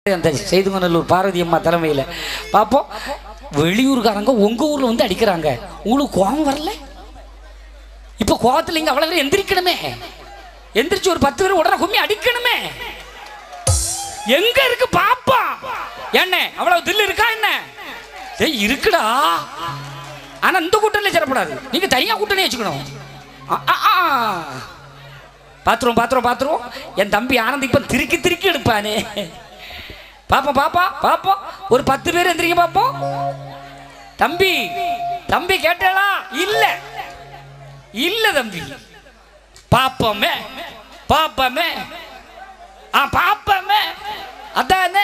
அந்த செய்துமநல்லூர் பார்வதி அம்மா தலைமையில் பார்ப்போம் வெளியூர்காரங்க உங்க ஊர்ல வந்து அடிக்கிறாங்க உங்களுக்கு கோபம் வரல இப்போ கோபத்தில் இங்க அவ்வளவு பேர் எந்திரிக்கணுமே எந்திரிச்சு ஒரு பத்து பேர் உடனே கும்மி அடிக்கணுமே எங்க இருக்கு பாப்பா என்ன அவ்வளவு தில்லு இருக்கா என்ன ஏய் இருக்குடா ஆனா இந்த கூட்டணியில சேரப்படாது நீங்க தனியா கூட்டணி வச்சுக்கணும் ஆ, ஆ, ஆ. பாத்துருவோம் பாத்துருவோம் பாத்துருவோம் என் தம்பி ஆனந்த் இப்ப திருக்கி திருக்கி எடுப்பானே பாப்போம் பாப்பா பாப்போம் ஒரு பத்து பேர் எந்திரிக்க பாப்போம் தம்பி தம்பி கேட்டா இல்ல இல்ல தம்பி பாப்போமே பாப்போமே ஆ பாப்போமே அதானே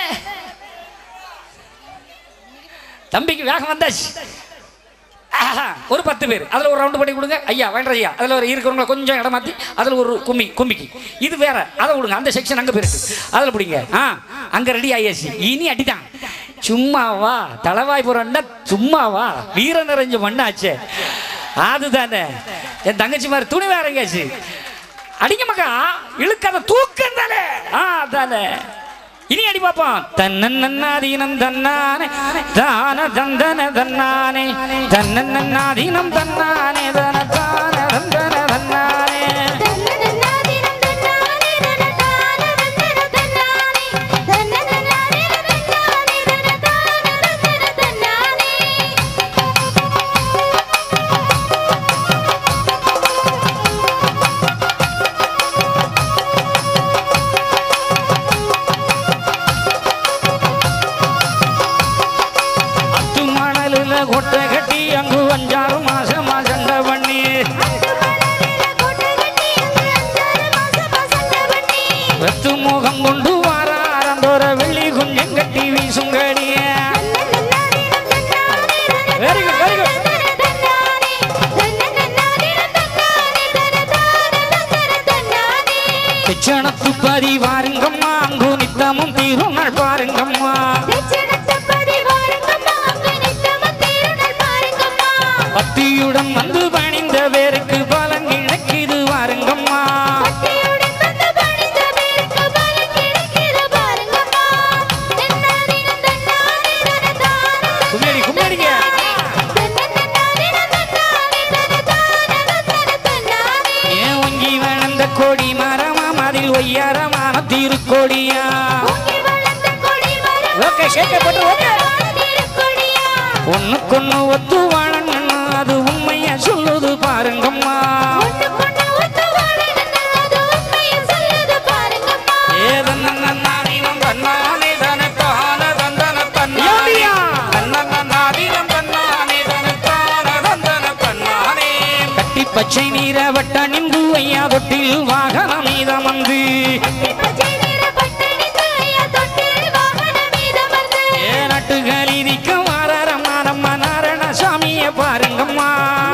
தம்பிக்கு வேகம் வந்தாச்சு ஆஹா, ஒரு பத்து பேர் அதில் ஒரு ரவுண்டு பண்ணி கொடுங்க ஐயா வேண்டாம் ஐயா அதில் ஒரு இருக்கிறவங்கள கொஞ்சம் இடம் மாற்றி அதில் ஒரு கும்மி கும்மிக்கு இது வேற அதை விடுங்க அந்த செக்ஷன் அங்கே போயிருக்கு அதில் பிடிங்க ஆ அங்கே ரெடி ஆயாச்சு இனி அடிதான் சும்மாவா தலவாய் போறோன்னா சும்மாவா வீர நிறைஞ்ச மண்ணாச்சே அதுதானே என் தங்கச்சி மாதிரி துணி வேற எங்கேயாச்சு அடிங்க மக்கா இழுக்காத தூக்கம் தானே ஆ தானே இனி அடி பாப்போம் தன்னன்னாதீனம் தன்னானே தான தந்தன தன்னானே தன்னன்னாதீனம் தன்னானே தன தான தந்தன தன்னானே அத்து மணலுல கொட்டை கட்டி அங்கு அஞ்சாறு மாசமா சண்டை பண்ணி வெத்து முகம் கொண்டு வாராரந்தோர வெள்ளி குஞ்சம் கட்டி வீசுங்கடிய வெரி குட் வெரி குட் பிச்சணத்து பதி வாருங்கம்மா அங்கு நித்தமும் தீருங்கள் பாருங்கம்மா பக்தியுடன் வந்து பணிந்த பேருக்கு பலன் கிடைக்குது வாருங்கம்மா கும்மடி கும்மடிங்க ஏன் ஒங்கி வளர்ந்த கொடி மரமாம் அதில் ஒய்யாரமான திருக்கொடியா ஓகே கேட்கப்பட்டு ஓகே ஒண்ணுக்கொண்ணு ஒத்து வாழணும் அது உண்மைய சொல்லுது பாருங்கம்மா ஏதன்னன்னாதீனம் தன்னானே தனத்தான தந்தன தன்னானே. தன்னன்னாதீனம் தன்னானே தனத்தான தந்தன தன்னானே. கட்டி பச்சை நீர வட்ட நின்று ஐயா தொட்டில் வாகனம் மீதம் வந்து ஏ நட்டுகள் இதிக்க மாறரமானம்மா நாராயணசாமிய பாருங்கம்மா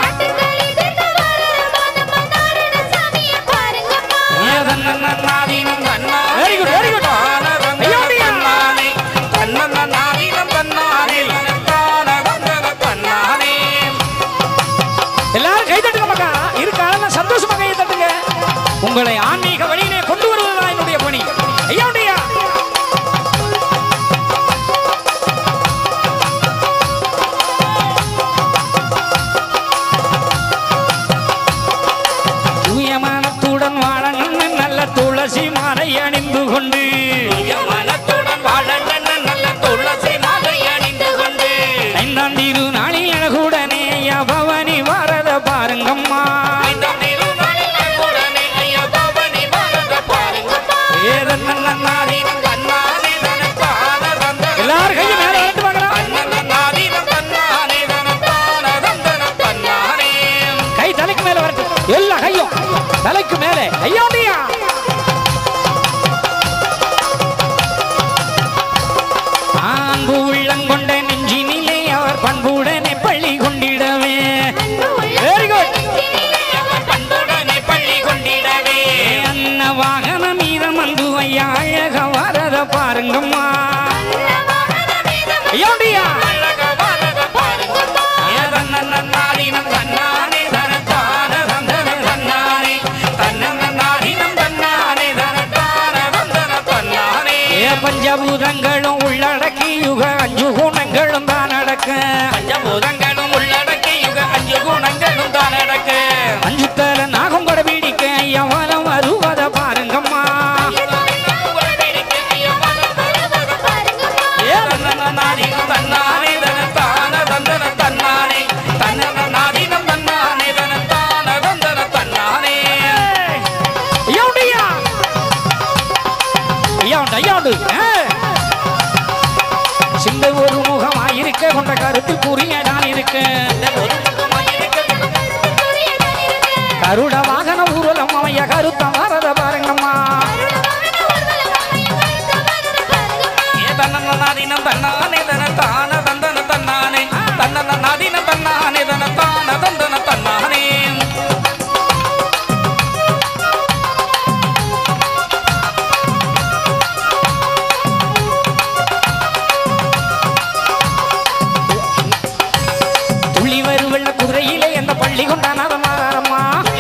ஏதன்னன்னாதீனம் தன்னானே Very good, very good. தனத்தான தந்தன ஐயோடியா. தன்னானே. தன்னன்னாதீனம் தன்னானே தனத்தான தந்தன தன்னானே. எல்லாரும் கை தட்டுங்க மக்கா இருக்கால சந்தோஷமா கை தட்டுங்க உங்களை ஆன்மீக வழியிலே கொண்டு வருவதுதான் என்னுடைய பணி ஐயாண்டியா தூயமானத்துடன் வாழணும் நல்ல துளசி மாலை அணிந்து கொண்டு மனத்துடன் வாழணும் நல்ல துளசி மாலை அணிந்து கொண்டு ஐந்தாம் திரு நாளில் அழகுடனே ஐயா பவனி வரத பாருங்கம்மா எல்லாரும் கையை மேல வரட்டு வாங்கடா கை தலைக்கு மேல வரட்டு எல்லா கையும் தலைக்கு மேல ஐயாண்டியா அன்பு உள்ளங்கொண்ட நெஞ்சினிலே அவர் பண்புடனே பள்ளி கொண்டிடவே வெரி குட் பண்புடனே பள்ளி கொண்டிடவே அன்ன வாகன மீதம் அன்பு ஐயா அழக வரத பாருங்கம்மா ஐயாண்டியா அழக வரத பாருங்கம்மா ஏதன்னன்னாதீனம் தன்னானே தனத்தான தந்தன தன்னானே தன்னன்னாதீனம் தன்னானே தனத்தான தந்தன தன்னானே ஏ பஞ்ச பஞ்சபூதங்களும் உள்ளடக்கி யுக அஞ்சு குணங்களும் தான் நடக்கு பஞ்சபூதங்களும் உள்ளடக்கி யுக அஞ்சு குணங்களும் தான் நடக்கு அஞ்சு தல நாகம் கூட பிடிக்க எவனம் வருவத பாருங்கம்மா ஏ தன்னநாதீனம் தன்னானே தனத்தான தந்தன தன்னானே தன்னநாதீனம் தன்னானே தனத்தான தந்தன தன்னானே ஐயாவுடையா ஐயாவுண்டு ஐயாவுண்டு சிந்த ஒரு முகமாயிருக்க கொண்ட கருத்து கூறிய நான் இருக்கேன் கருட வாகன ஊர்வலம் அமைய கருத்தம் வரத பாருங்கம்மா ஏ தன்னநாதீனம் தன்னானே தனத்தான தந்தன தன்னானே தன்னநாதீனம் தன்னானே தனத்தான தந்தன தன்னானே துள்ளி வரு வெள்ள குதிரையிலே எந்த பள்ளி கொண்டானத மாறாரம்மா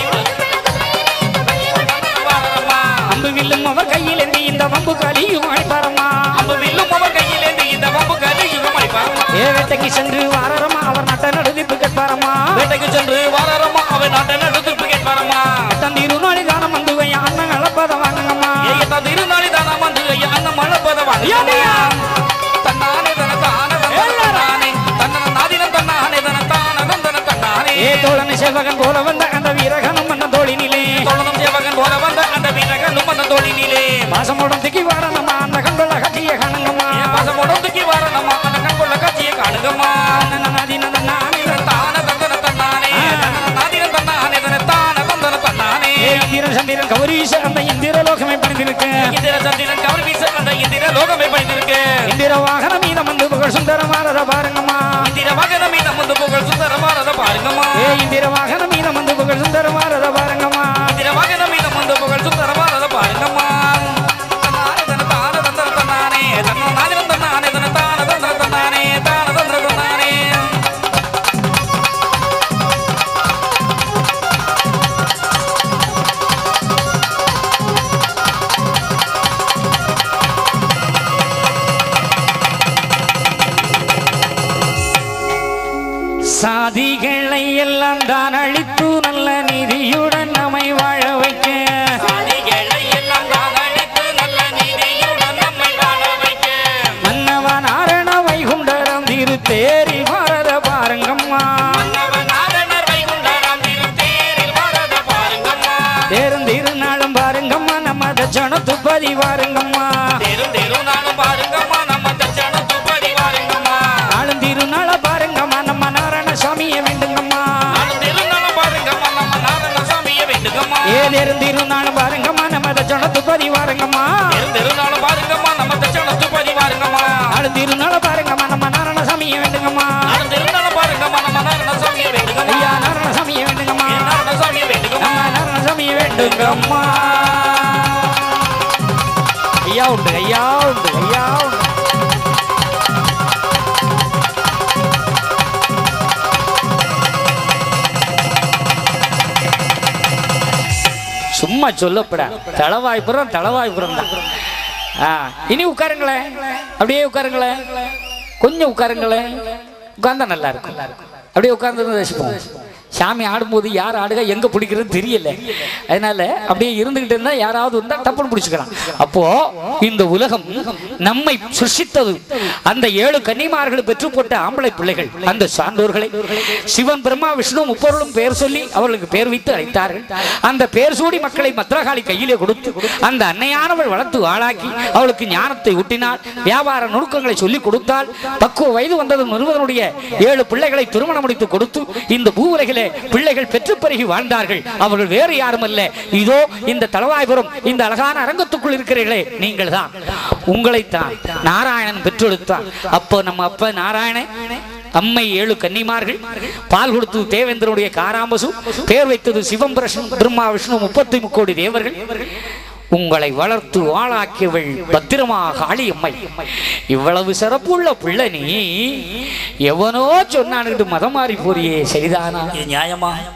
வாரம்மா அம்பு வில்லும் அவர் கையில் ஏந்தி இந்த வம்பு கலியும் அழைப்பாரம்மா அம்பு வில்லும் அவர் கையிலேந்து இந்த வம்பு கலியுகம் அளிப்பாரம்மா ஏ வேட்டைக்கு சென்று வாரரம்மா அவர் நட்ட நடுதிப்பு கேட்பாரம்மா வேட்டைக்கு சென்று வாரம்மா அவன் நாட்டை நடத்திப்பு கேட்பாரம்மா தன் இருநாளி தானம் வந்து வையா அண்ணன் அளப்பத வாங்குங்கம்மா ஏத்த திருநாளி தானம் வந்து ஐயா அண்ணன் மழப்பத ஐயாடியா. தன்னானே தன தான தன்னானே தன்னன நாதினம் தன்னானே தன தான தந்தன தன்னானே ஏ தோழனை சேவகன் போல வந்த அந்த வீரகனும் மன்ன தோழினிலே தோழனும் சேவகன் போல வந்த அந்த வீரகனும் அந்த தோழினிலே மாசமோடும் திக்கி வாரனம்மா அந்த கண்கொள்ள கட்டிய கணங்கம்மா என் பாசமோடும் துக்கி வாரனம்மா அந்த கண்கொள்ள காட்சியை காணுங்கம்மா நானே தான தந்தன தன்னானே தன்னன நாதினம் தன்னானே தன தான தந்தன தன்னானே ஏ இந்திரன் சந்திரன் கௌரீஷ அந்த இந்திர லோகமே பணிந்திருக்க இந்திர சந்திரன் கவர் வீச அந்த இந்திர லோகமே பணிந்திருக்கு இந்திர வாகன மீதம் வந்து புகழ் சுந்தரமானத பாருங்கம்மா இந்திர மகன மீத முந்து புகழ் சுந்தரமானத பாருங்கம்மா ஏ இந்திர வாகன மீதம் வந்து புகழ் சுந்தரமானத பாருங்கம்மா இந்திர மகன மீத முந்து புகழ் சுந்தரமானத பாருங்கம்மா தன்னானே தன தான தந்தன தன்னானே தன்ன நாதினம் தன்னானே தன தான தந்தன தன்னானே தான தந்தன தன்னானே சாதிகளை எல்லாம் தான் அழித்து நல்ல நிதியுடன் நம்மை வாழ வைக்க சாதிகளை எல்லாம் தான் அழித்து நல்ல நீதியுடன் நம்மை வாழ வைக்க மன்னவன் ஆரண வைகுண்டரம் திரு தேரி பாரத பாருங்கம்மா மன்னவன் ஆரணர் வைகுண்டராம் திருத்தேரில் வரத பாருங்கம்மா தேரும் திருநாளும் பாருங்கம்மா நம்ம தட்சணத்து பதி பாருங்கம்மா தெரும் தெருநாளும் பாருங்கம்மா நம்ம தச்சனத்து படி வாருங்கம்மா நாளும் திருநாள பாருங்கம்மா நம்ம நாராயண சாமியை வேண்டுங்கம்மா நாளும் தெருநாளும் பாருங்கம்மா நம்ம நாராயணசாமியை வேண்டுங்கம்மா ஏ தேரும் திருநாளும் பாருங்கம்மா நம்ம தட்சணத்து பதி பாருங்கம்மா தெரும் தெருநாளும் பாருங்கம்மா நம்ம தச்சனத்து படி வாருங்கம்மா நாளும் திருநாள பாருங்கம்மா நம்ம நாராயண சாமியை வேண்டுங்கம்மா நாளும் தெருநாளும் பாருங்கம்மா நம்ம நாராயணசாமியை வேண்டுங்கம்மா ஐயா நாராயண சாமியை வேண்டுங்கம்மா நாராயணசாமியை வேண்டுங்கம்மா நம்ம நாராயண சாமியை வேண்டுங்கம்மா ஐயா உண்டு ஐயா உண்டு ஐயா உண்டு சும்மா சொல்லப்படா தளவாய்ப்புறம் தளவாய்ப்புறம் தான் ஆ இனி உட்காருங்களேன் அப்படியே உட்காருங்களேன் கொஞ்சம் உட்காருங்களேன் உட்கார்ந்தா நல்லா இருக்கும் அப்படியே உட்கார்ந்து ரசிப்போம் சாமி ஆடும்போது யார் ஆடுக எங்க பிடிக்கிறது தெரியல அதனால அப்படியே இருந்துகிட்டு இருந்தா யாராவது இருந்தா டப்புன்னு பிடிச்சுக்கலாம் அப்போ இந்த உலகம் நம்மை சுஷித்தது அந்த ஏழு கன்னிமார்களை பெற்று போட்ட ஆம்பளை பிள்ளைகள் அந்த சான்றோர்களை சிவன் பிரம்மா விஷ்ணு முப்பொருளும் பெயர் சொல்லி அவர்களுக்கு பெயர் வைத்து அழைத்தார்கள் அந்த பெயர் சூடி மக்களை மத்ரகாளி கையிலே கொடுத்து அந்த அன்னையானவள் வளர்த்து ஆளாக்கி அவளுக்கு ஞானத்தை ஊட்டினாள் வியாபார நுணுக்கங்களை சொல்லி கொடுத்தால் பக்குவ வயது வந்தது முருகனுடைய ஏழு பிள்ளைகளை திருமணம் முடித்து கொடுத்து இந்த பூவுலகிலே பிள்ளைகள் பெற்று பெருகி வாழ்ந்தார்கள் அவர்கள் வேறு யாரும் அல்ல இதோ இந்த தலவாய்புரம் இந்த அழகான அரங்கத்துக்குள் இருக்கிறீர்களே நீங்கள் தான் உங்களைத்தான் நாராயணன் பெற்றெடுத்தார் அப்போ நம்ம அப்ப நாராயணன் அம்மை ஏழு கன்னிமார்கள் பால் கொடுத்தது தேவேந்திரனுடைய காராம்பசு பேர் வைத்தது சிவம்பிரஷ்ணு பிரம்மா விஷ்ணு முப்பத்தி முக்கோடி தேவர்கள் உங்களை வளர்த்து ஆளாக்கியவள் பத்திரமா காளியம்மை இவ்வளவு சிறப்புள்ள பிள்ளை நீ எவனோ சொன்னான்ட்டு மதம் மாறி போறியே சரிதானா இது நியாயமா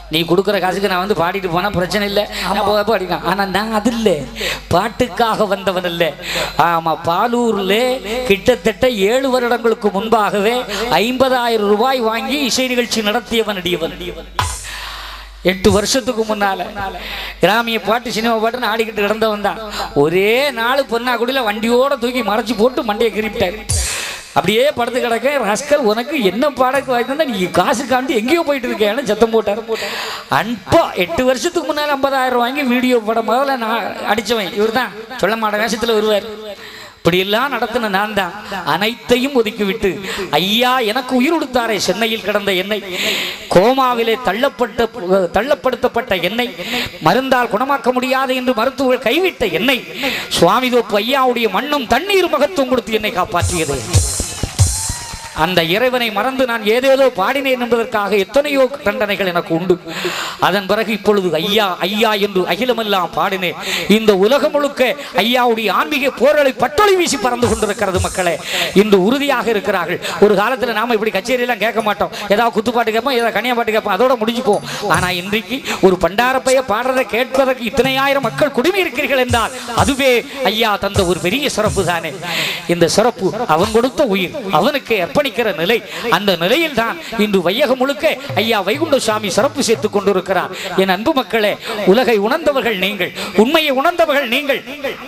நீ கொடுக்குற காசுக்கு நான் வந்து பாடிட்டு போனா பிரச்சனை இல்லை நான் போக பாடிக்கலாம் ஆனா நான் அது இல்லை பாட்டுக்காக வந்தவன் இல்லை ஆமா பாலூர்ல கிட்டத்தட்ட ஏழு வருடங்களுக்கு முன்பாகவே ஐம்பதாயிரம் ரூபாய் வாங்கி இசை நிகழ்ச்சி நடத்தியவன் அடியவன் எட்டு வருஷத்துக்கு முன்னால கிராமிய பாட்டு சினிமா பாட்டுன்னு ஆடிக்கிட்டு கிடந்தவன் தான் ஒரே நாள் பொன்னாக்குடியில வண்டியோட தூக்கி மறைச்சு போட்டு மண்டையை கிரிப்பிட்டாரு அப்படியே படுத்து கிடக்க ரஸ்கல் உனக்கு என்ன பாடக்கு வாய்ந்தா நீ காசு காண்டி எங்கேயோ போயிட்டு இருக்கேன்னு சத்தம் போட்டார் அன்பா எட்டு வருஷத்துக்கு முன்னால ஐம்பதாயிரம் வாங்கி வீடியோ படம் முதல்ல நான் அடிச்சவன் இவர் தான் சொல்ல மாட்டேன் வேஷத்துல வருவார் இப்படியெல்லாம் நடத்தின நான் தான் அனைத்தையும் ஒதுக்கிவிட்டு ஐயா எனக்கு உயிர் கொடுத்தாரே சென்னையில் கிடந்த என்னை கோமாவிலே தள்ளப்பட்ட தள்ளப்படுத்தப்பட்ட என்னை மருந்தால் குணமாக்க முடியாது என்று மருத்துவர்கள் கைவிட்ட என்னை சுவாமி தோப்பு ஐயாவுடைய மண்ணும் தண்ணீர் மகத்துவம் கொடுத்து என்னை காப்பாற்றியது அந்த இறைவனை மறந்து நான் ஏதேதோ பாடினேன் என்பதற்காக எத்தனையோ தண்டனைகள் எனக்கு உண்டு அதன் பிறகு இப்பொழுது ஐயா ஐயா என்று அகிலமெல்லாம் பாடினேன் இந்த உலகம் முழுக்க ஐயாவுடைய ஆன்மீக போரலை பட்டொளி வீசி பறந்து கொண்டிருக்கிறது மக்களே இன்று உறுதியாக இருக்கிறார்கள் ஒரு காலத்துல நாம இப்படி கச்சேரியெல்லாம் கேட்க மாட்டோம் ஏதாவது குத்துப்பாட்டு கேட்போம் ஏதாவது கனியா பாட்டு கேட்போம் அதோட முடிஞ்சுப்போம் ஆனா இன்றைக்கு ஒரு பண்டாரப்பைய பாடுறதை கேட்பதற்கு இத்தனை ஆயிரம் மக்கள் குடுமி இருக்கிறீர்கள் என்றால் அதுவே ஐயா தந்த ஒரு பெரிய சிறப்பு தானே இந்த சிறப்பு அவன் கொடுத்த உயிர் அவனுக்கு அர்ப்பணிக்கிற நிலை அந்த நிலையில் தான் இன்று வையகம் முழுக்க ஐயா வைகுண்ட சாமி சிறப்பு சேர்த்துக் கொண்டிருக்கிறார் என் அன்பு மக்களே உலகை உணர்ந்தவர்கள் நீங்கள் உண்மையை உணர்ந்தவர்கள் நீங்கள்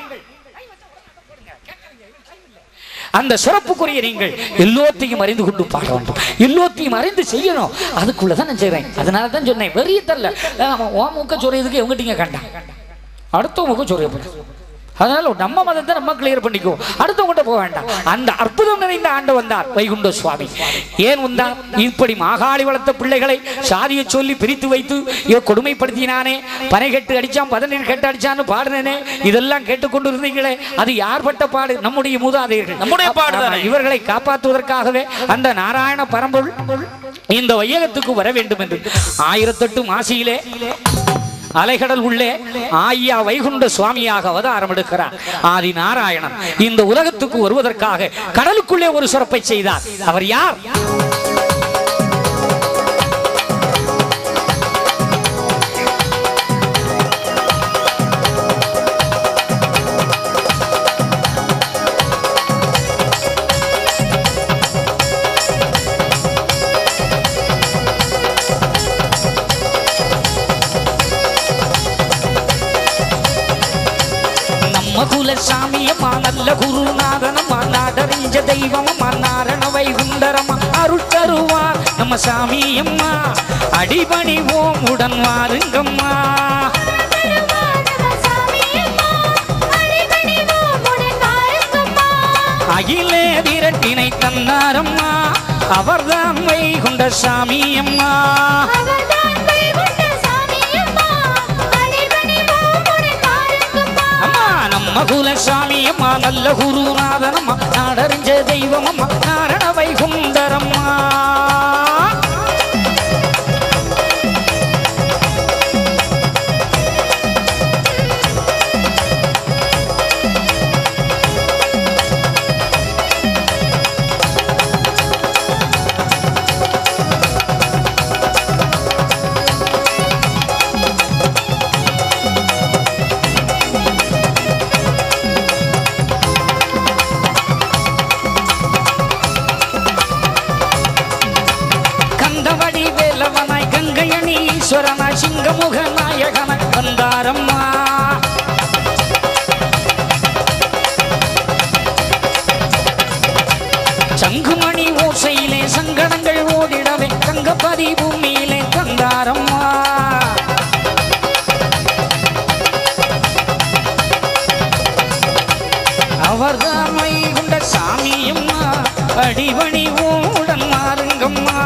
அந்த சிறப்புக்குரிய நீங்கள் எல்லோத்தையும் அறிந்து கொண்டு பாட வேண்டும் எல்லோத்தையும் அறிந்து செய்யணும் அதுக்குள்ளதான் நான் செய்றேன் அதனால தான் சொன்னேன் வெறிய தரல ஓ மூக்க சொல்றதுக்கு எவங்கிட்டீங்க கண்டான் அடுத்த மூக்க சொல்ல அதனால நம்ம மதத்தை நம்ம கிளியர் பண்ணிக்கோ அடுத்தவங்கிட்ட போக வேண்டாம் அந்த அற்புதம் நிறைந்த ஆண்டு வந்தார் வைகுண்ட சுவாமி ஏன் வந்தார் இப்படி மாகாளி வளர்த்த பிள்ளைகளை சாதியை சொல்லி பிரித்து வைத்து இவ கொடுமைப்படுத்தினானே பனை கட்டு அடிச்சான் பதினெட்டு கட்டு அடிச்சான்னு பாடுனேனே இதெல்லாம் கேட்டுக்கொண்டு இருந்தீங்களே அது யார் பட்ட பாடு நம்முடைய மூதாதையர்கள் நம்முடைய பாடுதானே. ஆமா, இவர்களை காப்பாற்றுவதற்காகவே அந்த நாராயண பரம்பொருள் இந்த வையகத்துக்கு வர வேண்டும் என்று ஆயிரத்தெட்டு மாசியிலே அலைகடல் உள்ளே ஆய்யா வைகுண்ட சுவாமியாக அவதாரம் எடுக்கிறார் ஆதி நாராயணன் இந்த உலகத்துக்கு வருவதற்காக கடலுக்குள்ளே ஒரு சிறப்பை செய்தார் அவர் யார் நம்ம குல சாமியம்மா நல்ல குருநாதனம்மா நாடறிஞ்ச தெய்வமம்மா நாரண வைகுண்டரம்மா அருள் தருவார் நம்ம சாமியம்மா அடிபணிவோம் உடன் வாருங்கம்மா அகிலே விரட்டினை தன்னாரம்மா அவர்தான் வைகுண்ட சாமியம்மா அம்மா நம்ம குலசாமி அம்மா நல்ல குருநாதனம்மா நாடறிஞ்ச தெய்வம் அம்மா நாரண வைகுண்டரம்மா கந்தவடி வேலவனாய் கங்கையணி ஈஸ்வரனாய் சிங்கமுக நாயகனாய் வந்தாரம்மா சங்குமணி ஓசையிலே சங்கடங்கள் ஓடிடவே தங்கப்பதி பூமியிலே தந்தாரம்மா அவர்தான் வைகுண்ட சாமியம்மா அடிபணி ஓடன் மாறுங்கம்மா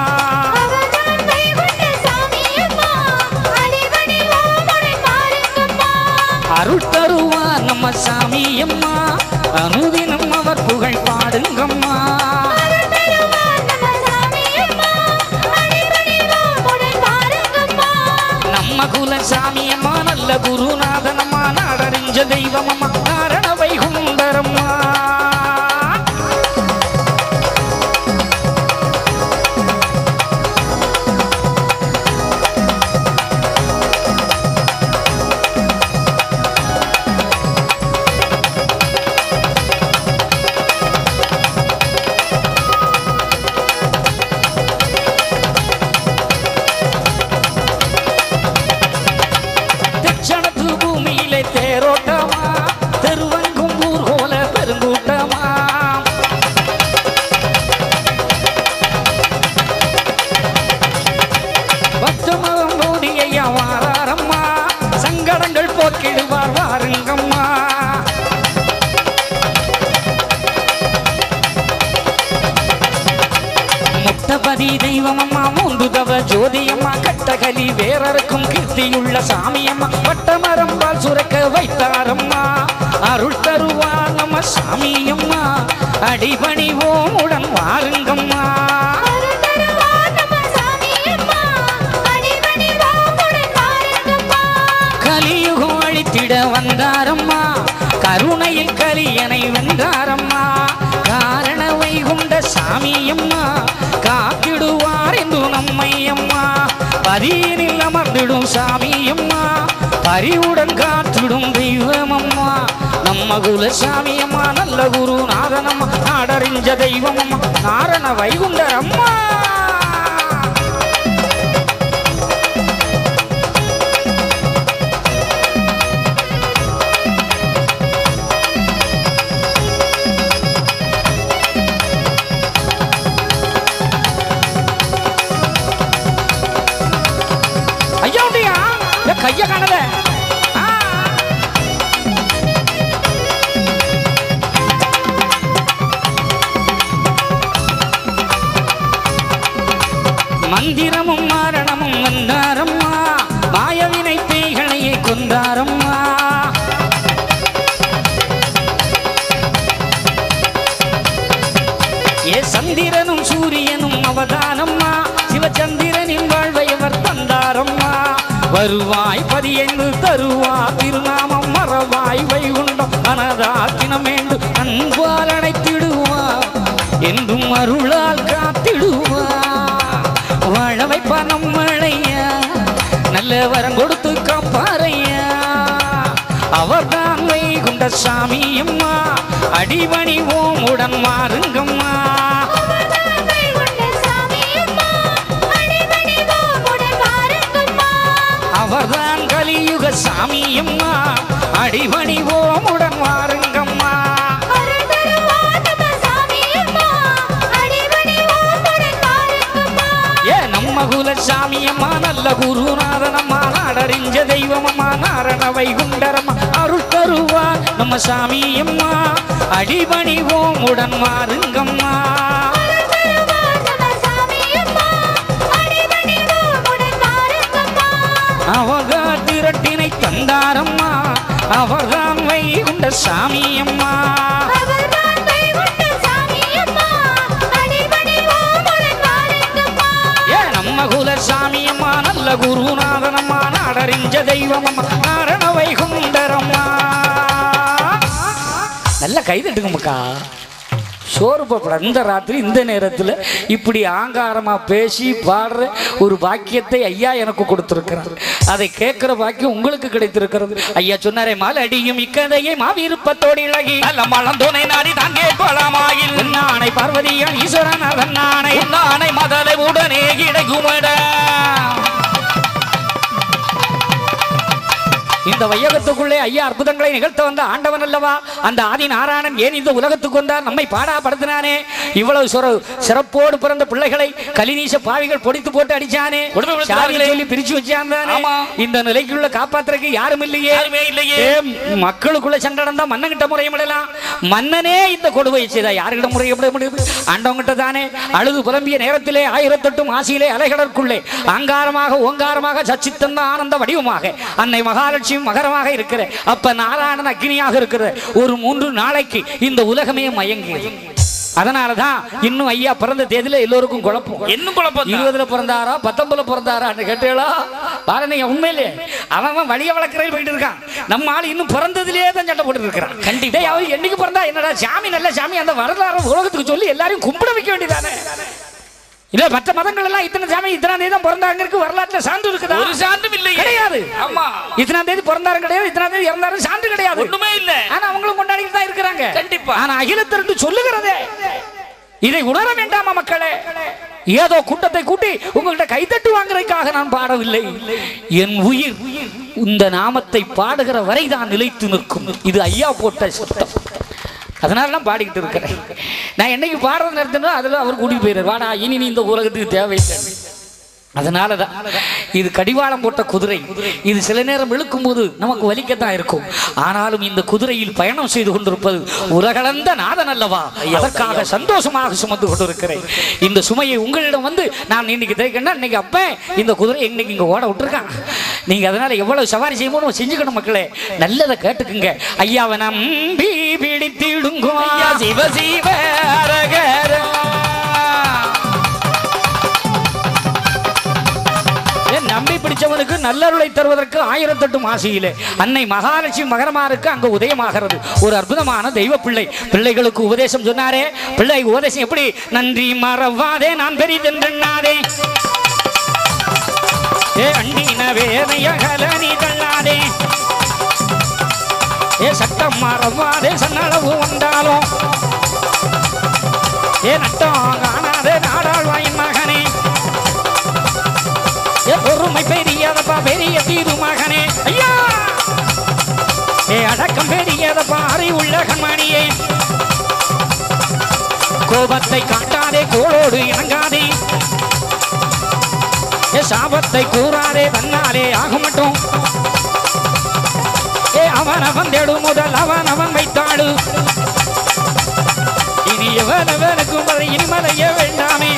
அருள் தருவார் நம்ம சாமியம்மா அனுதினம் அவர் புகழ் பாடுங்கம்மா நம்ம குல சாமியம்மா நல்ல குருநாதனம்மா நாடறிஞ்ச தெய்வமம்மா நாரண வைகுண்டரம்மா பதி தெய்வமம்மா மூன்று தவ ஜோதியம்மா கட்டகலி வேறருக்கும் கீர்த்தியுள்ள சாமியம்மா வட்டமரம் பால் சுரக்க வைத்தாரம்மா அருள் தருவார் நம்ம சாமியம்மா அடிபணிவோம் உடன் வாருங்கம்மா கலியுகம் அழித்திட வந்தாரம்மா கருணையில் கலியனை வென்றாரம்மா காரண வைகுண்ட சாமியம்மா காத்திடுவார் என்று நம்மை அம்மா பதியினில் அமர்ந்திடும் சாமியம்மா பரிவுடன் காத்திடும் தெய்வமம்மா நம்ம குல சாமியம்மா நல்ல குரு நாதனம்மா நாடறிஞ்ச தெய்வமம்மா நாரண வைகுண்டர் அம்மா ஐயா உண்டியா ஏ, கைய காணல ஆ. மந்திரமும் மாரணமும் வந்தாரம்மா மாயவினை பேய்களையே கொண்டாரம்மா ஏ சந்திரனும் சூரியனும் அவதானம்மா சிவச்சந்திரனின் வாழ்வை அவர் தந்தாரம்மா வருவாய் பதியென்று தருவா திருநாமம் மறவாய் வைகுண்டம் அனதாக்கினம் என்று அன்பால் அணைத்திடுவா என்றும் அருளால் காத்திடுவா வாழ வைப்பா நம்மளையா நல்ல வரம் கொடுத்து காப்பாரையா அவர்தான் வைகுண்ட சாமி அம்மா அடிபணிவோம் உடன் மாறுங்கம்மா அவர்தான் கலியுக சாமி அம்மா அடிபணிவோம் உடன் மாறுங்கம்மா ஏ நம்ம குல சாமி அம்மா நல்ல குருநாதனம்மா நாடறிஞ்ச தெய்வமம்மா நாரண வைகுண்டரம்மா அருள் தருவா நம்ம சாமி அம்மா அடிபணிவோம் உடன் மாறுங்கம்மா அவக திரட்டினை தந்தாரம்மா அவர்தான் வைகுண்ட சாமி அம்மா ஏ நம்ம குல சாமி அம்மா நல்ல குருநாதனம்மா நாடறிஞ்ச தெய்வமம்மா நாரண வைகுண்டரம்மா நல்ல கைதட்டுங்கம்மாக்கா சோறு போப்பட இந்த ராத்திரி இந்த நேரத்தில் இப்படி ஆங்காரமா பேசி பாடுற ஒரு பாக்கியத்தை ஐயா எனக்கு கொடுத்திருக்கிறார் அதை கேட்கிற பாக்கியம் உங்களுக்கு கிடைத்திருக்கிறது ஐயா சொன்னாரே மாலடியும் இக்கதையை மாவிருப்பத்தோடு இழகி நல்ல மலந்தோனை நாடி தான் கேட்கலாமாயில் நானை பார்வதியான் ஈஸ்வரன் அதன் நானை நானை மதலை உடனே கிடைக்குமட இந்த வையகத்துக்குள்ளே ஐயா அற்புதங்களை நிகழ்த்த வந்த ஆண்டவன் அல்லவா அந்த ஆதி நாராயணன் ஏன் இந்த உலகத்துக்கு வந்தார் நம்மை பாடாப்படுத்தினானே இவ்வளவு சிற சிறப்போடு பிறந்த பிள்ளைகளை கலிநீச பாவிகள் பொடித்து போட்டு அடிச்சானே சாதியை சொல்லி பிரிச்சு வச்சான் இந்த நிலைக்குள்ள காப்பாத்துறதுக்கு யாரும் இல்லையே யாருமே இல்லையே. ஏ, மக்களுக்குள்ள சண்டை நடந்தா மன்னங்கிட்ட முறையிடலாம் மன்னனே இந்த கொடுமையை செய்தா யாருக்கிட்ட முறையிட முடியுது ஆண்டவங்கிட்ட தானே அழுது புலம்பிய நேரத்திலே ஆயிரத்தெட்டும் ஆசியிலே அலைகடற்குள்ளே அங்காரமாக ஓங்காரமாக சச்சித்தந்த ஆனந்த வடிவமாக அன்னை மகாலட்சுமி மகரமாக இருக்கிற அப்ப நாராயணன் அக்னியாக இருக்கிற ஒரு மூன்று நாளைக்கு இந்த உலகமே மயங்கியது அதனாலதான் இன்னும் ஐயா பிறந்த தேதியில எல்லோருக்கும் குழப்பம் இன்னும் குழப்பம் தான். இருபதுல பிறந்தாரா பத்தொன்பதுல பிறந்தாரா கேட்டீங்களா பாருங்க உண்மையிலே அவன் அவன் வழிய வளர்க்கறது போயிட்டு இருக்கான் நம்ம ஆள் இன்னும் பிறந்ததிலே தான் சண்டை போட்டு இருக்கிறான் கண்டிப்பா அவர் என்னைக்கு பிறந்தா என்னடா சாமி நல்ல சாமி அந்த வரலாறு உலகத்துக்கு சொல்லி எல்லாரையும் கும்பிட வைக்க வேண்டியதானே இல்ல மற்ற மதங்கள் எல்லாம் இத்தனை சாமி இத்தனை தேதி தான் பிறந்தாங்க இருக்கு வரலாற்றுல சான்று இருக்குதா ஒரு சான்றும் இல்லையே. கிடையாது ஆமா. இத்தனாம் தேதி பிறந்தாரும் கிடையாது இத்தனாம் தேதி இறந்தாரும் சான்று கிடையாது ஒண்ணுமே இல்ல ஆனா அவங்களும் கொண்டாடிட்டு தான் இருக்கிறாங்க கண்டிப்பா. ஆனா அகிலத்திற்கு சொல்லுகிறதே இதை உணர வேண்டாமா மக்களே ஏதோ கூட்டத்தை கூட்டி உங்கள்கிட்ட கைத்தட்டு வாங்குறதுக்காக நான் பாடவில்லை என் உயிர் இந்த நாமத்தை பாடுகிற வரை தான் நிலைத்து நிற்கும் இது ஐயா போட்ட சத்தம் அதனால தான் பாடிக்கிட்டு இருக்கிறேன் நான் என்னைக்கு பாடுறது நிறுத்தினோ அதில் அவர் கூட்டிட்டு போயிடுறார் வாடா இனி நீ இந்த உலகத்துக்கு தேவையில்லை அதனால தான் இது கடிவாளம் போட்ட குதிரை இது சில நேரம் இழுக்கும் போது நமக்கு வலிக்கத்தான் இருக்கும் ஆனாலும் இந்த குதிரையில் பயணம் செய்து கொண்டிருப்பது உலகளந்த நாதன் அல்லவா அதற்காக சந்தோஷமாக சுமந்து கொண்டிருக்கிறேன் இந்த சுமையை உங்களிடம் வந்து நான் இன்னைக்கு தெரிவிக்கணும் இன்னைக்கு அப்ப இந்த குதிரை இன்னைக்கு இங்க ஓட விட்டுருக்கான் நீங்க அதனால எவ்வளவு சவாரி செய்யணும் செஞ்சுக்கணும் மக்களே நல்லதை கேட்டுக்குங்க ஐயாவை நம்பி பிடித்திடுங்கோ சிவ சிவ அரகரா ஏன் நம்பி பிடிச்சவனுக்கு நல்லருளை தருவதற்கு ஆயிரத்தெட்டு மாசியிலே அன்னை மகாலட்சுமி மகரமாருக்கு அங்க உதயமாகிறது ஒரு அற்புதமான தெய்வ பிள்ளை பிள்ளைகளுக்கு உபதேசம் சொன்னாரே பிள்ளை உபதேசம் எப்படி நன்றி மறவாதே நான் பெரிதென்றே ஏ அண்டின வேதையகல நீ தள்ளாதே ஏ சட்டம் மறவாதே சன்னளவு வந்தாலும் ஏ நட்டம் காணாதே நாடாழ்வாயின் மகனே ஏ பொறுமை பெரியதப்பா பெரிய தீரு மகனே ஐயா ஏ அடக்கம் பெரியதப்பா அறிவுள்ள கண்மணியே கோபத்தை காட்டாதே கோளோடு இணங்காதே ஏ சாபத்தை கூறாதே தன்னாலே ஆக மட்டும் ஏ அவன் அவன் தேடும் முதல் அவன் அவன் வைத்தாடு இனி எவனவனுக்கும் அதை இனிமலைய வேண்டாமே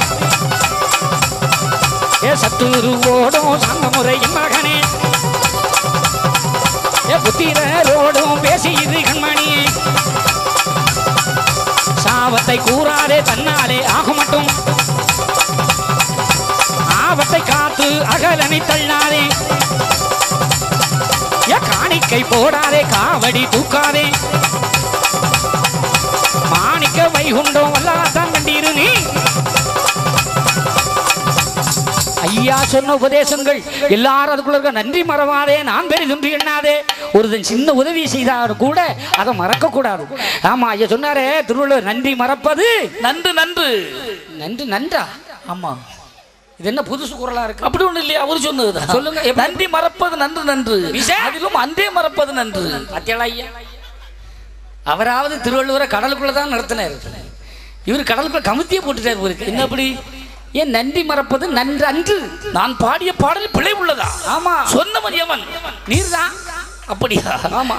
ஏ சத்துருவோடும் சங்க முறையின் மகனே ஏ புத்திரரோடும் பேசி இது கண்மணியே சாபத்தை கூறாதே தன்னாலே ஆக மட்டும் ஆபத்தை காத்து அகலனை தள்ளாதே ஏ காணிக்கை போடாதே காவடி தூக்காதே மாணிக்க வைகுண்டம் வல்லாதான் கண்டீரு நீ ஐயா சொன்ன உபதேசங்கள் எல்லாரும் அதுக்குள்ள இருக்க நன்றி மறவாதே நான் பெரிதுன்று எண்ணாதே ஒருத்தன் சின்ன உதவி செய்தார் கூட அதை மறக்க கூடாது ஆமா ஐயா சொன்னாரே திருவள்ளுவர் நன்றி மறப்பது நன்று நன்று நன்றி நன்றா ஆமா இது என்ன புதுசு குரலா இருக்கு அப்படி ஒண்ணு இல்லையா அவர் சொன்னதுதான் சொல்லுங்க, எப்படி? நன்றி மறப்பது நன்று நன்று விஷ- அதிலும் அன்றே மறப்பது நன்று பாத்தியாளா ஐயா அவராவது திருவள்ளுவரை கடலுக்குள்ள தான் நடத்தினார் இவர் கடலுக்குள்ள கமுத்தியே போட்டுட்டார் இவருக்கு என்ன அப்படி ஏன் நன்றி மறப்பது நன்று அன்று நான் பாடிய பாடல் பிழை உள்ளதா ஆமா சொன்னவன் எவன் நீர்தான் அப்படியா ஆமா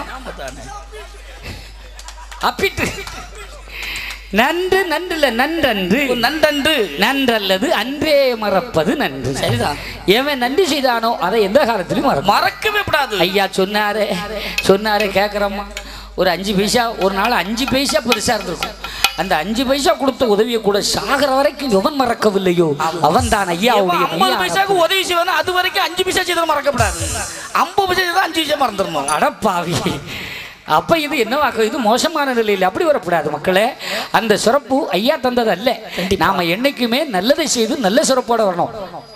அப்பிட்டு நன்று நன்றில்ல நன்றன்று நன்றன்று நன்றல்லது அன்றே மறப்பது நன்று சரிதான். எவன் நன்றி செய்தானோ அதை எந்த காலத்திலும் மறப்ப மறக்கவே கூடாது ஐயா சொன்னாரே சொன்னாரே கேட்குறம்மா ஒரு அஞ்சு பைசா ஒரு நாள் அஞ்சு பைசா பெருசா இருந்திருக்கும் அந்த அஞ்சு பைசா கொடுத்த உதவியை கூட சாகிற வரைக்கும் எவன் மறக்கவில்லையோ அவன் தான் ஐயாவுடைய ஐம்பது மெய்யான பைசாக்கு உதவி செய்வானா அது வரைக்கும் அஞ்சு பைசா செய்தாலும் மறக்கப்படாது ஐம்பது பைசா செய்தா அஞ்சு பைசா மறந்துடணும் அடப்பாவி அப்ப இது என்னவாக்கும் இது மோசமான நிலையில் அப்படி வரக்கூடாது மக்களே அந்த சிறப்பு ஐயா தந்தது அல்ல நாம என்னைக்குமே நல்லதை செய்து நல்ல சிறப்போட வரணும்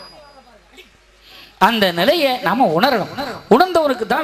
அந்த நிலையை நாம உணரணும் உணர்ந்தவனுக்கு தான்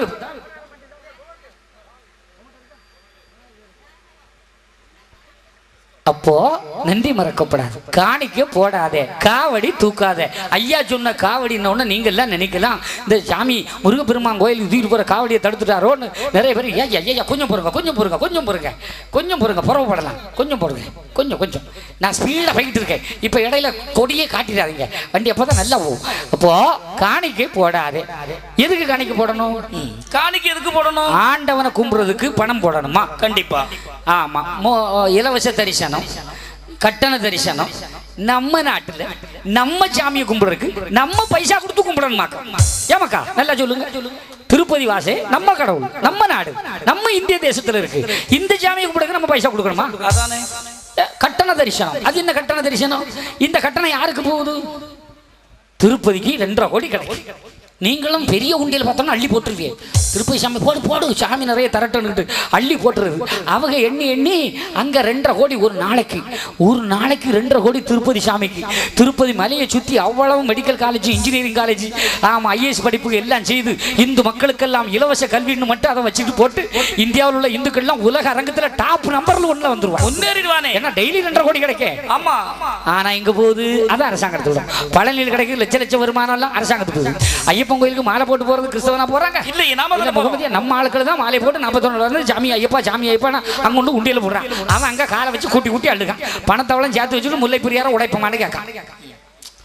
அப்போ நன்றி மறக்கப்படாது காணிக்க போடாதே காவடி தூக்காதே ஐயா சொன்ன காவடின்ன உடனே நீங்க எல்லாம் நினைக்கலாம் இந்த சாமி முருகப்பெருமான் கோயிலுக்கு தூக்கிட்டு போற காவடியை தடுத்துட்டாரோன்னு நிறைய பேர் ஐயா ஐயா ஐயா கொஞ்சம் பொறுங்க கொஞ்சம் பொறுங்க கொஞ்சம் பொறுங்க கொஞ்சம் பொறுங்க புறப்படலாம் கொஞ்சம் பொறுங்க கொஞ்சம் கொஞ்சம் நான் ஸ்பீடாக போயிட்டு இருக்கேன் இப்போ இடையில கொடியே காட்டிடாதீங்க வண்டி அப்போ தான் நல்லா போகும் அப்போ காணிக்கை போடாதே எதுக்கு காணிக்கை போடணும் காணிக்கு எதுக்கு போடணும் ஆண்டவனை கும்புறதுக்கு பணம் போடணுமா கண்டிப்பா ஆமா மோ- இலவச தரிசனம் கட்டண தரிசனம் நம்ம நாட்டுல நம்ம சாமியை கும்பிடுறதுக்கு நம்ம பைசா கொடுத்து கும்பிடணுமாக்கா ஏமாக்கா நல்லா சொல்லுங்க திருப்பதி வாசே நம்ம கடவுள் நம்ம நாடு நம்ம இந்திய தேசத்துல இருக்கு இந்த சாமியை கும்பிடுறதுக்கு நம்ம பைசா கொடுக்கணுமா அதானே அஹ், கட்டண தரிசனம் அது என்ன கட்டண தரிசனம் இந்த கட்டணம் யாருக்கு போகுது திருப்பதிக்கு ரெண்டரை கோடி கிடைக்கும் நீங்களும் பெரிய உண்டியல் பார்த்தோம்னா அள்ளி போட்டுருவீங்க திருப்பதி சாமி போடு போடு சாமி நிறைய தரட்டுன்னுட்டு அள்ளி போட்டுருது அவங்க எண்ணி எண்ணி அங்கே ரெண்டரை கோடி ஒரு நாளைக்கு ஒரு நாளைக்கு ரெண்டரை கோடி திருப்பதி சாமிக்கு திருப்பதி மலையை சுற்றி அவ்வளவு மெடிக்கல் காலேஜ் இன்ஜினியரிங் காலேஜ் ஆமாம் ஐஏஎஸ் படிப்பு எல்லாம் செய்து இந்து மக்களுக்கெல்லாம் இலவச கல்வின்னு மட்டும் அதை வச்சுட்டு போட்டு இந்தியாவில் உள்ள இந்துக்கள்லாம் உலக அரங்கத்தில் டாப் நம்பரில் ஒன்றில் வந்துருவாங்க முன்னேறிடுவானே ஏன்னா டெய்லி ரெண்டரை கோடி கிடைக்க ஆமா ஆனா இங்க போகுது அது அரசாங்கத்துக்கு தான் பழனியில் கிடைக்குது லட்ச லட்ச வருமானம் எல்லாம் அரசாங்கத்துக்கு போகுது ஐயப்பன் கோயிலுக்கு மாலை போட்டு போறது கிறிஸ்தவனா போறாங்க இல்லை நாம இல்ல, தானே போறோம். முகமதியா நம்ம ஆட்கள் தான் மாலை போட்டு நாற்பத்தொன்னு வந்து ஜாமி ஐயப்பா ஜாமி ஐயப்பா அங்க கொண்டு உண்டியல போடுறான் அவன் அங்க காலை வச்சு கூட்டி கூட்டி அழுகான் பணத்தவளம் சேர்த்து வச்சுட்டு முல்லை பெரியார உடைப்பமானு கேட்கான்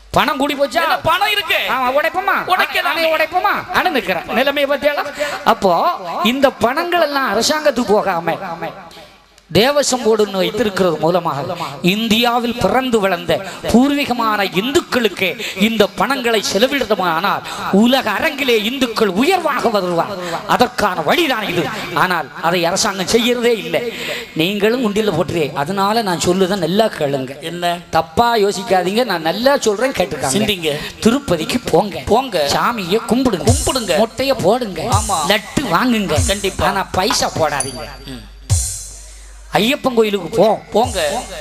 பணம் கூடி போச்சா என்ன பணம் இருக்கு ஆமா உடைப்போமா உடைக்கலாம். அணை உடைப்போமா அணை நிக்கிறேன் நிலைமையை பத்தியால அப்போ இந்த பணங்கள் எல்லாம் அரசாங்கத்துக்கு போகாம தேவசம் போடுன்னு வைத்திருக்கிறது மூலமாக இந்தியாவில் பிறந்து வளர்ந்த பூர்வீகமான இந்துக்களுக்கு இந்த பணங்களை செலவிடுமானால் உலக அரங்கிலே இந்துக்கள் உயர்வாக வருவார் அதற்கான வழிதான் இது ஆனால் அதை அரசாங்கம் செய்யறதே இல்லை நீங்களும் உண்டியில் போட்டுறே அதனால நான் சொல்லுதான் நல்லா கேளுங்க என்ன தப்பா யோசிக்காதீங்க நான் நல்லா சொல்றேன் கேட்டுக்காங்க சிந்திங்க. திருப்பதிக்கு போங்க போங்க. சாமியை கும்பிடுங்க கும்பிடுங்க. மொட்டைய போடுங்க ஆமா. லட்டு வாங்குங்க கண்டிப்பா. ஆனா பைசா போடாதீங்க ஐயப்பன் கோயிலுக்கு போ போங்க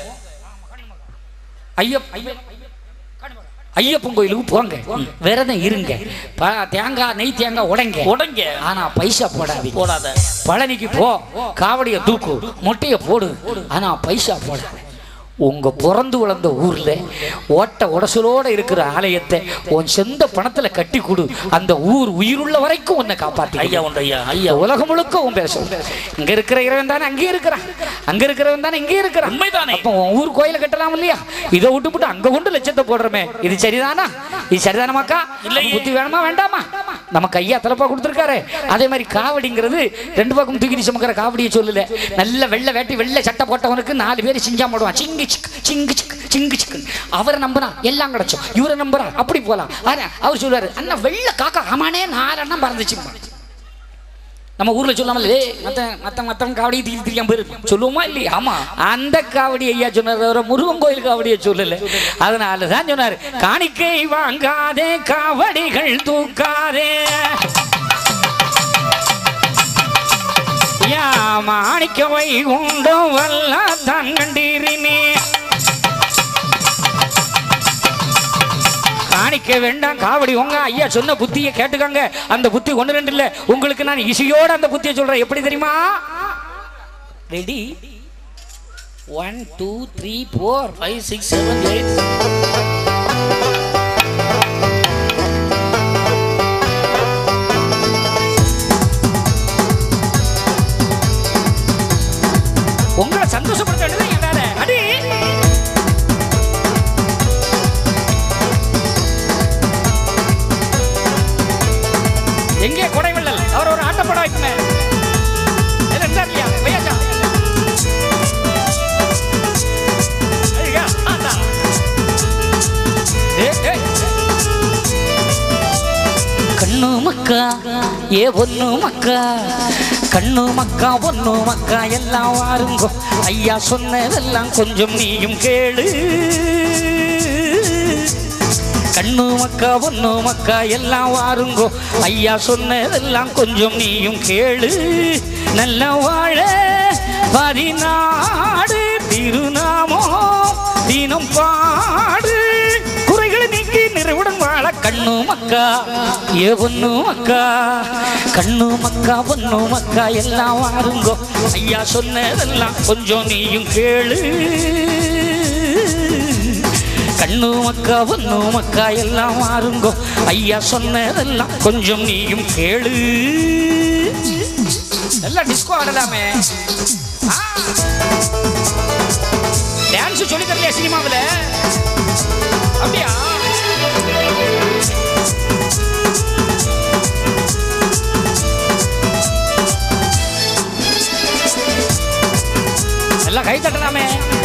ஐயப் ஐயப்பன் கோயிலுக்கு போங்க விரதம் இருங்க ப- தேங்காய் நெய் தேங்காய் உடைங்க உடைங்க ஆனா பைசா போடாதீங்க போடாத பழனிக்கு போ காவடிய தூக்கு மொட்டைய போடு ஆனா பைசா போட உங்க பிறந்து வளர்ந்த ஊர்ல ஓட்ட உடசலோட இருக்கிற ஆலயத்தை உன் சொந்த பணத்துல கட்டி கொடு அந்த ஊர் உயிருள்ள வரைக்கும் உன்னை காப்பாத்தி ஐயா உண்டு ஐயா ஐயா ஐயா உலகம் முழுக்க உன் பேசும் இங்க இருக்கிற இறைவன் தானே அங்கே இருக்கிறான் அங்க இருக்கிறவன் தானே இங்கே இருக்கிறான் உண்மைதானே. அப்போ உன் ஊர் கோயில கட்டலாம் இல்லையா இதை விட்டு விட்டு அங்க கொண்டு லட்சத்தை போடுறமே இது சரிதானா இது சரிதானமாக்கா இல்லையே. புத்தி வேணுமா வேண்டாமா நமக்கு ஐயா தலப்பா கொடுத்துருக்காரு அதே மாதிரி காவடிங்கிறது ரெண்டு பக்கம் தூக்கி சுமக்கிற காவடியை சொல்லல நல்ல வெள்ளை வேட்டி வெள்ளை சட்டை போட்டவனுக்கு நாலு பேர் சிங்கா போடுவான் சிங்கு சிக்கு சிங்கு சிக்கு சிங்கு சிக்கு அவரை நம்புனா எல்லாம் கிடைச்சோம் இவரை நம்புறா அப்படி போலாம் ஆனா அவர் சொல்றாரு அண்ணா வெள்ளை காக்கா ஆமானே நாலு அண்ணன் பறந்துச்சு நம்ம ஊர்ல சொல்லாமல் ஏய் மத்த மத்த மத்தவன் காவடி தீ தெரியாம போயிரு சொல்லுவோமா இல்லையா ஆமா அந்த காவடி ஐயா சொன்னார் தவிர முருகன் கோயில் காவடியை சொல்லல அதனால தான் சொன்னார் காணிக்கை வாங்காதே காவடிகள் தூக்காதே யா மாணிக்கவை உண்டோ வல்ல தான் கண்டீரினே காணிக்க வேண்டாம் காவடி உங்க ஐயா சொன்ன புத்தியை கேட்டுக்கங்க அந்த புத்தி ஒண்ணு ரெண்டு இல்ல உங்களுக்கு நான் இசையோட அந்த புத்தியை சொல்றேன் எப்படி தெரியுமா ready one two three four five six seven eight உங்களை சந்தோஷப்படுத்த வேண்டியது என் வேலை அடி எங்கே கொடைவள்ளல் அவர் ஒரு ஆட்டப்படம் வைக்குமே இது இருந்தார் இல்லையா வையாச்சா ஐயா, ஆத்தா. ஏய், ஏய். கண்ணு மக்கா ஏ ஒண்ணு மக்கா கண்ணு மக்கா ஒண்ணு மக்கா எல்லாம் வாருங்கோ ஐயா சொன்னதெல்லாம் கொஞ்சம் நீயும் கேளு கண்ணு மக்கா ஒண்ணு மக்கா எல்லாம் வாருங்கோ ஐயா சொன்னதெல்லாம் கொஞ்சம் நீயும் கேளு நல்ல வாழ பதினாடு திருநாமோ தினம் பாடு குறைகளை நீக்கி நிறைவுடன் வாழ கண்ணு மக்கா ஏ ஒண்ணு மக்கா கண்ணு மக்கா ஒண்ணு மக்கா எல்லாம் வாருங்கோ ஐயா சொன்னதெல்லாம் கொஞ்சம் நீயும் கேளு கண்ணு மக்கா ஒண்ணு மக்கா எல்லாம் வாருங்கோ ஐயா சொன்னதெல்லாம் கொஞ்சம் நீயும் கேளு எல்லாம் டிஸ்கோ ஆடலாமே டான்ஸ் சொல்லி தரலையா சினிமாவில் அப்படியா எல்லாம் கை தட்டலாமே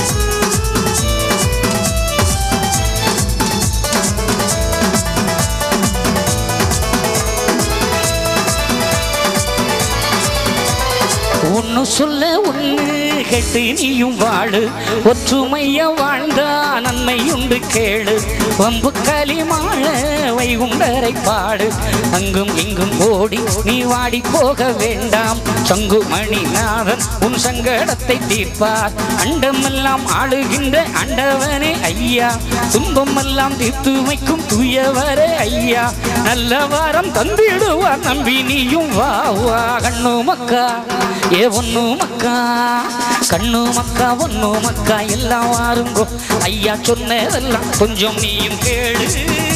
ஒன்னு சொல்ல ஒன்னு கேட்டு நீயும் வாழு ஒற்றுமைய வாழ்ந்தா நன்மை உண்டு கேளு வம்பு களி மாழ வைகுண்டரை பாடு அங்கும் இங்கும் ஓடி நீ வாடி போக வேண்டாம் சங்கு மணிநாதன் உன் சங்கடத்தை தீர்ப்பார் அண்டமெல்லாம் ஆளுகின்ற அண்டவனே ஐயா துன்பமெல்லாம் தீர்த்து வைக்கும் தூயவரே ஐயா நல்ல வாரம் தந்திடுவார் நம்பி நீயும் வா வா கண்ணு மக்கா ஏ ஒண்ணு மக்கா கண்ணு மக்கா ஒண்ணு மக்கா எல்லாம் வாருங்கோ ஐயா சொன்னதெல்லாம் கொஞ்சம் நீயும் கேளு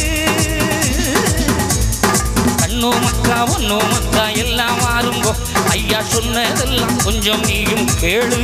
கண்ணு மக்கா ஒண்ணு மக்கா எல்லாம் வாருங்கோ ஐயா சொன்னதெல்லாம் கொஞ்சம் நீயும் கேளு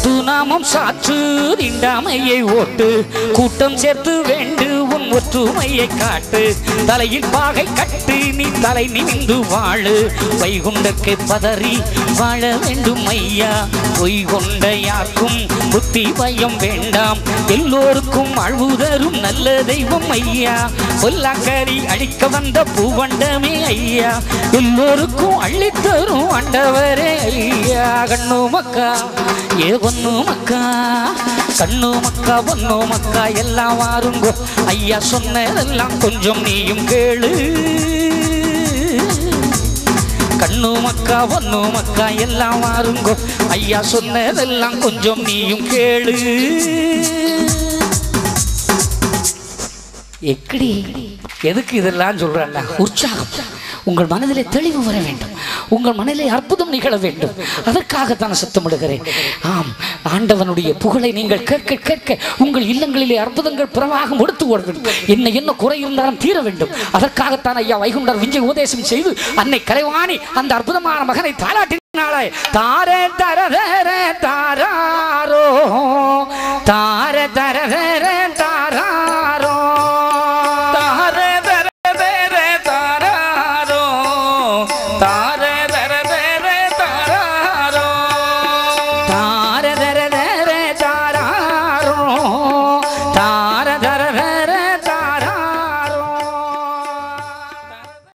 முத்து நாமம் சாற்று தீண்டாமையை ஓட்டு கூட்டம் சேர்த்து வேண்டு உன் ஒற்றுமையை காட்டு தலையில் பாகை கட்டு நீ தலை நிமிந்து வாழு வைகுண்டற்கு பதறி வாழ வேண்டும் ஐயா பொய் கொண்ட யாருக்கும் புத்தி பயம் வேண்டாம் எல்லோருக்கும் அழ்வு தரும் நல்ல தெய்வம் ஐயா பொல்லாக்கரி அழிக்க வந்த பூவண்டமே ஐயா எல்லோருக்கும் அள்ளித்தரும் ஆண்டவரே ஐயா கண்ணு மக்கா ஏ ஒன்னு மக்கா கண்ணு மக்கா ஒன்னு மக்கா எல்லாம் வாருங்கோ ஐயா சொன்னதெல்லாம் கொஞ்சம் நீயும் கேளு கண்ணு மக்கா ஒன்னு மக்கா எல்லாம் வாருங்கோ ஐயா சொன்னதெல்லாம் கொஞ்சம் நீயும் கேளு எக்கடி எதுக்கு இதெல்லாம் சொல்றேன்னா உற்சாகம் உங்கள் மனதிலே தெளிவு வர வேண்டும் உங்கள் மனதிலே அற்புதம் நிகழ வேண்டும் அதற்காகத்தான் சத்தமிடுகிறேன் ஆம் ஆண்டவனுடைய புகழை நீங்கள் கேட்க கேட்க உங்கள் இல்லங்களிலே அற்புதங்கள் பிரவாகம் எடுத்து ஓட வேண்டும் என்ன என்ன குறை இருந்தாலும் தீர வேண்டும் அதற்காகத்தான் ஐயா வைகுண்டர் விஞ்சை உபதேசம் செய்து அன்னை கலைவாணி அந்த அற்புதமான மகனை தாலாட்டினாலே தாரே தர தர தாராரோ தார தர தர